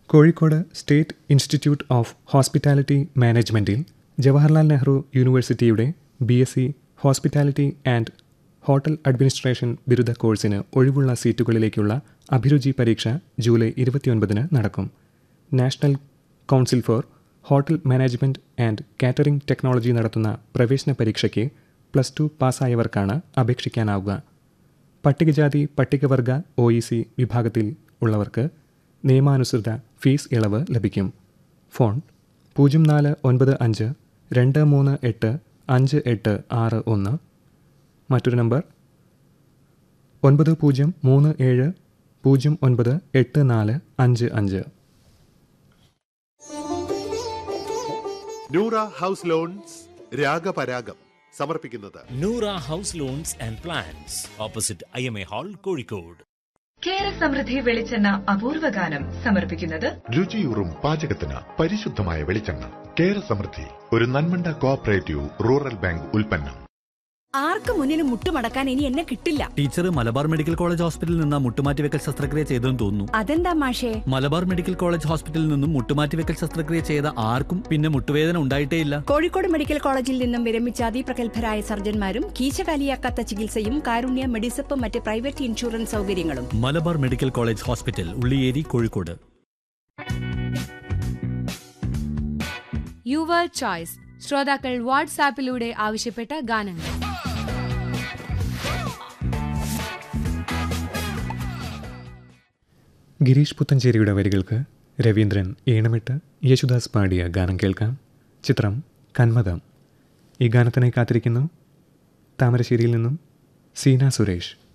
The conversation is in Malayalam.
Kozhikode state institute of hospitality മാനേജ്മെൻറ്റിൽ ജവഹർലാൽ നെഹ്റു യൂണിവേഴ്സിറ്റിയുടെ B S C hospitality and hotel administration ബിരുദ കോഴ്സിന് ഒഴിവുള്ള സീറ്റുകളിലേക്കുള്ള അഭിരുചി പരീക്ഷ ജൂലൈ ഇരുപത്തിയൊൻപതിന് നടക്കും national council for hotel management and catering technology നടത്തുന്ന പ്രവേശന പരീക്ഷയ്ക്ക് പ്ലസ് ടു പാസ്സായവർക്കാണ് അപേക്ഷിക്കാനാവുക പട്ടികജാതി പട്ടികവർഗ ഒ ഇ സി വിഭാഗത്തിൽ ഉള്ളവർക്ക് നിയമാനുസൃത ഫീസ് ഇളവ് ലഭിക്കും ഫോൺ പൂജ്യം നാല് ഒൻപത് അഞ്ച് രണ്ട് മൂന്ന് എട്ട് അഞ്ച് എട്ട് ആറ് ഒന്ന് മറ്റൊരു നമ്പർ ഒൻപത് പൂജ്യം മൂന്ന് ഏഴ് പൂജ്യം ഒൻപത് എട്ട് നാല് അഞ്ച് അഞ്ച് നൂറ ഹൗസ് ലോൺസ് രാഗപരാഗം സമർപ്പിക്കുന്നത് Noora house loans and plans opposite I M A hall Kozhikode Kera Samriddhi വെളിച്ചെണ്ണ അപൂർവ ഗാനം സമർപ്പിക്കുന്നത് രുചിയൂറും പാചകത്തിന് പരിശുദ്ധമായ വെളിച്ചെണ്ണ കേര സമൃദ്ധി ഒരു നന്മണ്ട കോഓപ്പറേറ്റീവ് റൂറൽ ബാങ്ക് ഉൽപ്പന്നം ആർക്കും മുന്നിന് മുട്ടുമടക്കാൻ ഇനി എന്നെ കിട്ടില്ല ടീച്ചർ മലബാർ മെഡിക്കൽ കോളേജ് ഹോസ്പിറ്റലിൽ നിന്ന് മുട്ടുമാറ്റിവെക്കൽ ശസ്ത്രക്രിയ ചെയ്തെന്ന് തോന്നുന്നു അതെന്താ മാഷേ മലബാർ മെഡിക്കൽ കോളേജ് ഹോസ്പിറ്റലിൽ നിന്നും മുട്ടുമാറ്റിവെക്കൽ ശസ്ത്രക്രിയ ചെയ്ത ആർക്കും പിന്നെ മുട്ടുവേദന ഉണ്ടായിട്ടേയില്ല കോഴിക്കോട് മെഡിക്കൽ കോളേജിൽ നിന്നും വിരമിച്ച അതിപ്രഗത്ഭരായ സർജന്മാരും കീശകാലിയാക്കാത്ത ചികിത്സയും കാരുണ്യ മെഡിസപ്പ് മറ്റ് പ്രൈവറ്റ് ഇൻഷുറൻസ് സൗകര്യങ്ങളും Malabar medical college hospital Ulliyeri Kozhikode your choice ശ്രോതാക്കൾ വാട്സാപ്പിലൂടെ ആവശ്യപ്പെട്ട ഗാനങ്ങൾ ഗിരീഷ് പുത്തഞ്ചേരിയുടെ വരികൾക്ക് രവീന്ദ്രൻ ഈണമിട്ട് യേശുദാസ് പാടിയ ഗാനം കേൾക്കാം ചിത്രം കന്മതം ഈ ഗാനത്തിനായി കാത്തിരിക്കുന്നു താമരശ്ശേരിയിൽ നിന്നും സീന സുരേഷ്